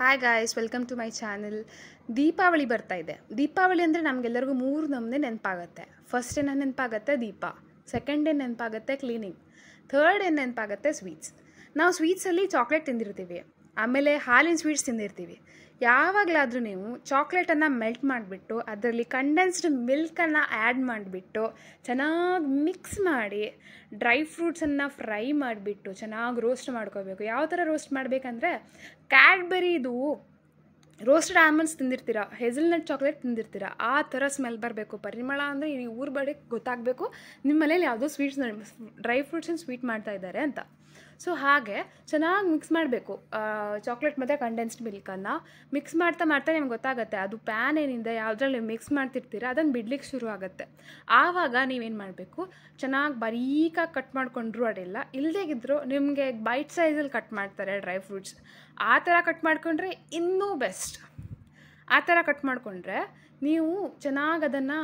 hi guys welcome to my channel Deepavali ಬರ್ತಾ ಇದೆ ದೀಪಾವಳಿ ಅಂದರೆ ನಮಗೆಲ್ಲರಿಗೂ ಮೂರು ನಮ್ಮನೆ ನೆನಪಾಗತ್ತೆ ಫಸ್ಟ್ ಏನು ನೆನಪಾಗತ್ತೆ ದೀಪ ಸೆಕೆಂಡ್ ಏನು ನೆನಪಾಗತ್ತೆ ಕ್ಲೀನಿಂಗ್ ಥರ್ಡ್ ಏನು ನೆನಪಾಗತ್ತೆ ಸ್ವೀಟ್ಸ್ ನಾವು ಸ್ವೀಟ್ಸಲ್ಲಿ ಚಾಕ್ಲೇಟ್ ತಿಂದಿರ್ತೀವಿ ಆಮೇಲೆ ಹಾಲಿನ ಸ್ವೀಟ್ಸ್ ತಿಂದಿರ್ತೀವಿ ಯಾವಾಗಲಾದರೂ ನೀವು ಚಾಕ್ಲೇಟನ್ನು ಮೆಲ್ಟ್ ಮಾಡಿಬಿಟ್ಟು ಅದರಲ್ಲಿ ಕಂಡೆನ್ಸ್ಡ್ ಮಿಲ್ಕನ್ನು ಆ್ಯಡ್ ಮಾಡಿಬಿಟ್ಟು ಚೆನ್ನಾಗಿ ಮಿಕ್ಸ್ ಮಾಡಿ ಡ್ರೈ ಫ್ರೂಟ್ಸನ್ನು ಫ್ರೈ ಮಾಡಿಬಿಟ್ಟು ಚೆನ್ನಾಗಿ ರೋಸ್ಟ್ ಮಾಡ್ಕೋಬೇಕು ಯಾವ ಥರ ರೋಸ್ಟ್ ಮಾಡಬೇಕಂದ್ರೆ ಕ್ಯಾಡ್ಬೆರಿದು ರೋಸ್ಟೆಡ್ ಆಲ್ಮಂಡ್ಸ್ ತಿಂದಿರ್ತೀರ ಹೆಸಲ್ನಟ್ ಚಾಕ್ಲೇಟ್ ತಿಂದಿರ್ತೀರ ಆ ಥರ ಸ್ಮೆಲ್ ಬರಬೇಕು ಪರಿಮಳ ಅಂದರೆ ಈ ಊರ ಬಡೆ ಗೊತ್ತಾಗಬೇಕು ನಿಮ್ಮ ಮನೇಲಿ ಯಾವುದೋ ಸ್ವೀಟ್ಸ್ ಡ್ರೈ ಫ್ರೂಟ್ಸನ್ನು ಸ್ವೀಟ್ ಮಾಡ್ತಾ ಇದ್ದಾರೆ ಅಂತ ಸೊ ಹಾಗೆ ಚೆನ್ನಾಗಿ ಮಿಕ್ಸ್ ಮಾಡಬೇಕು ಚಾಕ್ಲೇಟ್ ಮತ್ತು ಕಂಡೆನ್ಸ್ಡ್ ಮಿಲ್ಕನ್ನು ಮಿಕ್ಸ್ ಮಾಡ್ತಾ ಮಾಡ್ತಾ ನಿಮ್ಗೆ ಗೊತ್ತಾಗುತ್ತೆ ಅದು ಪ್ಯಾನ್ ಏನಿದೆ ಯಾವುದ್ರಲ್ಲಿ ಮಿಕ್ಸ್ ಮಾಡ್ತಿರ್ತೀರ ಅದನ್ನು ಬಿಡ್ಲಿಕ್ಕೆ ಶುರು ಆಗುತ್ತೆ ಆವಾಗ ನೀವೇನು ಮಾಡಬೇಕು ಚೆನ್ನಾಗಿ ಬರೀಕಾಗಿ ಕಟ್ ಮಾಡಿಕೊಂಡ್ರು ಅಡಿಲ್ಲ ಇಲ್ಲದೇಗಿದ್ರು ನಿಮಗೆ ಬೈಟ್ ಸೈಜಲ್ಲಿ ಕಟ್ ಮಾಡ್ತಾರೆ ಡ್ರೈ ಫ್ರೂಟ್ಸ್ ಆ ಥರ ಕಟ್ ಮಾಡಿಕೊಂಡ್ರೆ ಇನ್ನೂ ಬೆಸ್ಟ್ ಆ ಥರ ಕಟ್ ಮಾಡಿಕೊಂಡ್ರೆ ನೀವು ಚೆನ್ನಾಗಿ ಅದನ್ನು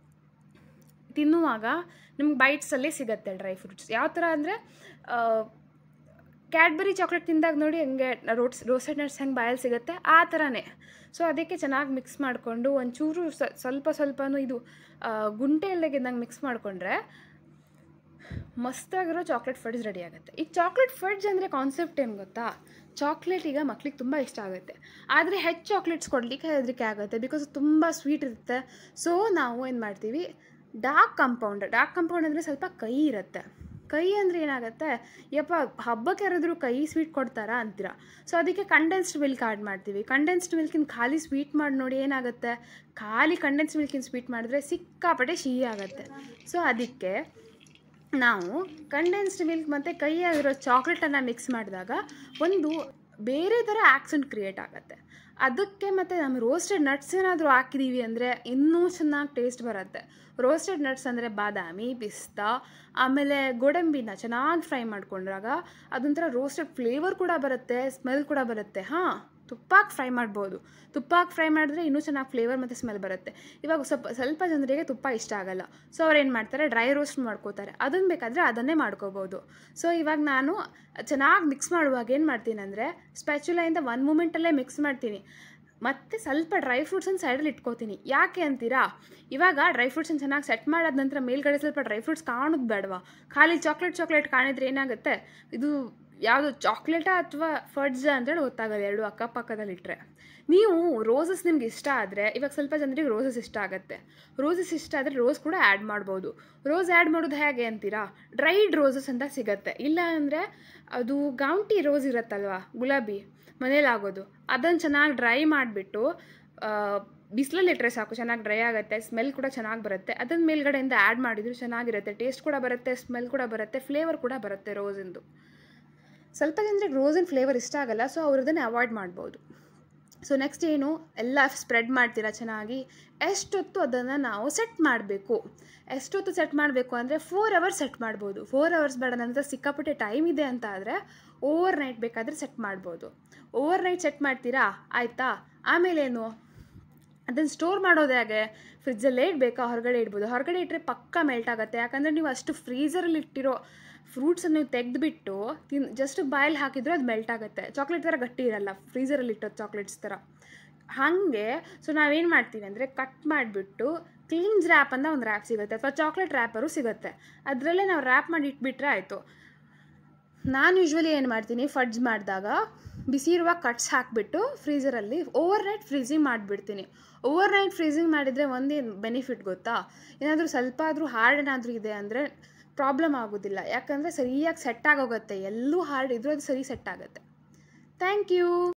ತಿನ್ನುವಾಗ ನಿಮ್ಗೆ ಬೈಟ್ಸಲ್ಲಿ ಸಿಗುತ್ತೆ ಡ್ರೈ ಫ್ರೂಟ್ಸ್ ಯಾವ ಥರ ಅಂದರೆ ಕ್ಯಾಡ್ಬರಿ ಚಾಕ್ಲೇಟ್ ತಿಂದಾಗ ನೋಡಿ ಹಂಗೆ ರೋಟ್ಸ್ ರೋಸ್ಟೆಡ್ ನಟ್ಸ್ ಹೆಂಗೆ ಬಾಯಲ್ಲಿ ಸಿಗುತ್ತೆ ಆ ಥರನೇ ಸೊ ಅದಕ್ಕೆ ಚೆನ್ನಾಗಿ ಮಿಕ್ಸ್ ಮಾಡಿಕೊಂಡು ಒಂಚೂರು ಸ್ವಲ್ಪ ಸ್ವಲ್ಪನೂ ಇದು ಗುಂಟೆ ಇಲ್ಲದಾಗಿದ್ದಂಗೆ ಮಿಕ್ಸ್ ಮಾಡಿಕೊಂಡ್ರೆ ಮಸ್ತಾಗಿರೋ ಚಾಕ್ಲೇಟ್ ಫಡ್ಸ್ ರೆಡಿ ಆಗುತ್ತೆ ಈಗ ಚಾಕ್ಲೇಟ್ ಫಡ್ಸ್ ಅಂದರೆ ಕಾನ್ಸೆಪ್ಟ್ ಏನು ಗೊತ್ತಾ ಚಾಕ್ಲೇಟ್ ಈಗ ಮಕ್ಳಿಗೆ ತುಂಬ ಇಷ್ಟ ಆಗುತ್ತೆ ಆದರೆ ಹೆಚ್ಚು ಚಾಕ್ಲೇಟ್ಸ್ ಕೊಡಲಿಕ್ಕೆ ಹೆದರಿಕೆ ಆಗುತ್ತೆ ಬಿಕಾಸ್ ತುಂಬ ಸ್ವೀಟ್ ಇರುತ್ತೆ ಸೊ ನಾವು ಏನು ಮಾಡ್ತೀವಿ ಡಾರ್ಕ್ ಕಂಪೌಂಡ್ ಡಾರ್ಕ್ ಕಂಪೌಂಡ್ ಅಂದರೆ ಸ್ವಲ್ಪ ಕೈ ಇರುತ್ತೆ ಕೈ ಅಂದರೆ ಏನಾಗುತ್ತೆ ಯಪ್ಪ ಹಬ್ಬಕ್ಕೆ ಯಾರಾದರೂ ಕೈ ಸ್ವೀಟ್ ಕೊಡ್ತಾರಾ ಅಂತೀರಾ ಸೊ ಅದಕ್ಕೆ ಕಂಡೆನ್ಸ್ಡ್ ಮಿಲ್ಕ್ ಆ್ಯಡ್ ಮಾಡ್ತೀವಿ ಕಂಡೆನ್ಸ್ಡ್ ಮಿಲ್ಕಿನ ಖಾಲಿ ಸ್ವೀಟ್ ಮಾಡಿ ನೋಡಿ ಏನಾಗುತ್ತೆ ಖಾಲಿ ಕಂಡೆನ್ಸ್ಡ್ ಮಿಲ್ಕಿನ ಸ್ವೀಟ್ ಮಾಡಿದ್ರೆ ಸಿಕ್ಕಾಪಟ್ಟೆ ಸಿಹಿ ಆಗುತ್ತೆ ಸೊ ಅದಕ್ಕೆ ನಾವು ಕಂಡೆನ್ಸ್ಡ್ ಮಿಲ್ಕ್ ಮತ್ತು ಕೈಯಾಗಿರೋ ಚಾಕ್ಲೇಟನ್ನು ಮಿಕ್ಸ್ ಮಾಡಿದಾಗ ಒಂದು ಬೇರೆ ಥರ ಆ್ಯಕ್ಸೆಂಟ್ ಕ್ರಿಯೇಟ್ ಆಗುತ್ತೆ ಅದಕ್ಕೆ ಮತ್ತು ನಮ್ಮ ರೋಸ್ಟೆಡ್ ನಟ್ಸ್ ಏನಾದರೂ ಹಾಕಿದ್ದೀವಿ ಅಂದರೆ ಇನ್ನೂ ಚೆನ್ನಾಗಿ ಟೇಸ್ಟ್ ಬರುತ್ತೆ ರೋಸ್ಟೆಡ್ ನಟ್ಸ್ ಅಂದರೆ ಬಾದಾಮಿ ಪಿಸ್ತಾ ಆಮೇಲೆ ಗೋಡಂಬಿನ ಚೆನ್ನಾಗಿ ಫ್ರೈ ಮಾಡ್ಕೊಂಡ್ರಾಗ ಅದೊಂಥರ ರೋಸ್ಟೆಡ್ ಫ್ಲೇವರ್ ಕೂಡ ಬರುತ್ತೆ ಸ್ಮೆಲ್ ಕೂಡ ಬರುತ್ತೆ ಹಾಂ ತುಪ್ಪಾಗಿ ಫ್ರೈ ಮಾಡ್ಬೋದು ತುಪ್ಪಾಗಿ ಫ್ರೈ ಮಾಡಿದ್ರೆ ಇನ್ನೂ ಚೆನ್ನಾಗಿ ಫ್ಲೇವರ್ ಮತ್ತು ಸ್ಮೆಲ್ ಬರುತ್ತೆ ಇವಾಗ ಸ್ವಲ್ಪ ಸ್ವಲ್ಪ ಜನರಿಗೆ ತುಪ್ಪ ಇಷ್ಟ ಆಗಲ್ಲ ಸೊ ಅವ್ರು ಏನು ಮಾಡ್ತಾರೆ ಡ್ರೈ ರೋಸ್ಟ್ ಮಾಡ್ಕೋತಾರೆ ಅದನ್ನು ಬೇಕಾದರೆ ಅದನ್ನೇ ಮಾಡ್ಕೋಬೋದು ಸೊ ಇವಾಗ ನಾನು ಚೆನ್ನಾಗಿ ಮಿಕ್ಸ್ ಮಾಡುವಾಗ ಏನು ಮಾಡ್ತೀನಿ ಅಂದರೆ ಸ್ಪ್ಯಾಚುಲೆಯಿಂದ ಒನ್ ಮೂಮೆಂಟಲ್ಲೇ ಮಿಕ್ಸ್ ಮಾಡ್ತೀನಿ ಮತ್ತು ಸ್ವಲ್ಪ ಡ್ರೈ ಫ್ರೂಟ್ಸನ್ನು ಸೈಡಲ್ಲಿ ಇಟ್ಕೋತೀನಿ ಯಾಕೆ ಅಂತೀರಾ ಇವಾಗ ಡ್ರೈ ಫ್ರೂಟ್ಸನ್ನು ಚೆನ್ನಾಗಿ ಸೆಟ್ ಮಾಡಾದ ನಂತರ ಮೇಲ್ಗಡೆ ಸ್ವಲ್ಪ ಡ್ರೈ ಫ್ರೂಟ್ಸ್ ಕಾಣೋದು ಬೇಡವಾ ಖಾಲಿ ಚಾಕ್ಲೇಟ್ ಚಾಕ್ಲೇಟ್ ಕಾಣಿದ್ರೆ ಏನಾಗುತ್ತೆ ಇದು ಯಾವುದು ಚಾಕ್ಲೇಟಾ ಅಥವಾ ಫಡ್ಜ ಅಂತೇಳಿ ಗೊತ್ತಾಗಲ್ಲ ಎರಡು ಅಕ್ಕಪಕ್ಕದಲ್ಲಿ ಇಟ್ಟರೆ ನೀವು ರೋಸಸ್ ನಿಮ್ಗೆ ಇಷ್ಟ ಆದರೆ ಇವಾಗ ಸ್ವಲ್ಪ ಜನರಿಗೆ ರೋಸಸ್ ಇಷ್ಟ ಆಗುತ್ತೆ ರೋಸಸ್ ಇಷ್ಟ ಆದರೆ ರೋಸ್ ಕೂಡ ಆ್ಯಡ್ ಮಾಡ್ಬೋದು ರೋಸ್ ಆ್ಯಡ್ ಮಾಡೋದು ಹೇಗೆ ಅಂತೀರಾ ಡ್ರೈಡ್ ರೋಸಸ್ ಅಂತ ಸಿಗುತ್ತೆ ಇಲ್ಲ ಅಂದರೆ ಅದು ಗೌಂಟಿ ರೋಸ್ ಇರುತ್ತಲ್ವ ಗುಲಾಬಿ ಮನೇಲಿ ಆಗೋದು ಅದನ್ನು ಚೆನ್ನಾಗಿ ಡ್ರೈ ಮಾಡಿಬಿಟ್ಟು ಬಿಸಿಲಲ್ಲಿ ಇಟ್ಟರೆ ಸಾಕು ಚೆನ್ನಾಗಿ ಡ್ರೈ ಆಗುತ್ತೆ ಸ್ಮೆಲ್ ಕೂಡ ಚೆನ್ನಾಗಿ ಬರುತ್ತೆ ಅದನ್ನ ಮೇಲ್ಗಡೆಯಿಂದ ಆ್ಯಡ್ ಮಾಡಿದ್ರು ಚೆನ್ನಾಗಿರುತ್ತೆ ಟೇಸ್ಟ್ ಕೂಡ ಬರುತ್ತೆ ಸ್ಮೆಲ್ ಕೂಡ ಬರುತ್ತೆ ಫ್ಲೇವರ್ ಕೂಡ ಬರುತ್ತೆ ರೋಸಿಂದು ಸ್ವಲ್ಪ ಜನರಿಗೆ ರೋಸಿನ ಫ್ಲೇವರ್ ಇಷ್ಟ ಆಗಲ್ಲ ಸೊ ಅವ್ರು ಅದನ್ನು ಅವಾಯ್ಡ್ ಮಾಡ್ಬೋದು ಸೊ ನೆಕ್ಸ್ಟ್ ಏನು ಎಲ್ಲ ಸ್ಪ್ರೆಡ್ ಮಾಡ್ತೀರಾ ಚೆನ್ನಾಗಿ ಎಷ್ಟೊತ್ತು ಅದನ್ನು ನಾವು ಸೆಟ್ ಮಾಡಬೇಕು ಎಷ್ಟೊತ್ತು ಸೆಟ್ ಮಾಡಬೇಕು ಅಂದರೆ ಫೋರ್ ಅವರ್ಸ್ ಸೆಟ್ ಮಾಡ್ಬೋದು ಫೋರ್ ಅವರ್ಸ್ ಬೇಡ ನಂತರ ಸಿಕ್ಕಾಪಟ್ಟೆ ಟೈಮ್ ಇದೆ ಅಂತ ಆದರೆ ಓವರ್ ನೈಟ್ ಬೇಕಾದರೆ ಸೆಟ್ ಮಾಡ್ಬೋದು ಓವರ್ ನೈಟ್ ಸೆಟ್ ಮಾಡ್ತೀರಾ ಆಯಿತಾ ಆಮೇಲೇನು ಅದನ್ನು ಸ್ಟೋರ್ ಮಾಡೋದು ಹೇಗೆ ಫ್ರಿಜ್ಜಲ್ಲೇ ಇಡಬೇಕಾ ಹೊರಗಡೆ ಇಡ್ಬೋದು ಹೊರಗಡೆ ಇಟ್ಟರೆ ಪಕ್ಕ ಮೆಲ್ಟ್ ಆಗುತ್ತೆ ಯಾಕಂದರೆ ನೀವು ಅಷ್ಟು ಫ್ರೀಝರಲ್ಲಿ ಇಟ್ಟಿರೋ ಫ್ರೂಟ್ಸನ್ನು ನೀವು ತೆಗೆದುಬಿಟ್ಟು ತಿನ್ ಜಸ್ಟ್ ಬಾಯಲ್ಲಿ ಹಾಕಿದ್ರೆ ಅದು ಮೆಲ್ಟ್ ಆಗುತ್ತೆ ಚಾಕ್ಲೇಟ್ ಥರ ಗಟ್ಟಿ ಇರಲ್ಲ ಫ್ರೀಝರಲ್ಲಿ ಇಟ್ಟೋದು ಚಾಕ್ಲೇಟ್ಸ್ ಥರ ಹಾಗೆ ಸೊ ನಾವೇನು ಮಾಡ್ತೀವಿ ಅಂದರೆ ಕಟ್ ಮಾಡಿಬಿಟ್ಟು ಕ್ಲೀನ್ಸ್ ರ್ಯಾಪ್ ಅಂತ ಒಂದು ರ್ಯಾಪ್ ಸಿಗುತ್ತೆ ಅಥವಾ ಚಾಕ್ಲೇಟ್ ರ್ಯಾಪರು ಸಿಗುತ್ತೆ ಅದರಲ್ಲೇ ನಾವು ರ್ಯಾಪ್ ಮಾಡಿ ಇಟ್ಬಿಟ್ರೆ ಆಯಿತು ನಾನು ಯೂಶ್ವಲಿ ಏನು ಮಾಡ್ತೀನಿ ಫಡ್ಜ್ ಮಾಡಿದಾಗ ಬಿಸಿ ಇರುವ ಕಟ್ಸ್ ಹಾಕಿಬಿಟ್ಟು ಫ್ರೀಝರಲ್ಲಿ ಓವರ್ ನೈಟ್ ಫ್ರೀಸಿಂಗ್ ಮಾಡಿಬಿಡ್ತೀನಿ ಓವರ್ ನೈಟ್ ಫ್ರೀಸಿಂಗ್ ಮಾಡಿದರೆ ಒಂದೇನು ಬೆನಿಫಿಟ್ ಗೊತ್ತಾ ಏನಾದರೂ ಸ್ವಲ್ಪ ಆದರೂ ಹಾರ್ಡ್ ಏನಾದರೂ ಇದೆ ಅಂದರೆ ಪ್ರಾಬ್ಲಮ್ ಆಗೋದಿಲ್ಲ ಯಾಕಂದರೆ ಸರಿಯಾಗಿ ಸೆಟ್ ಆಗೋಗುತ್ತೆ ಎಲ್ಲೂ ಹಾರ್ಡ್ ಇದ್ರೂ ಅದು ಸರಿ ಸೆಟ್ ಆಗುತ್ತೆ ಥ್ಯಾಂಕ್ ಯು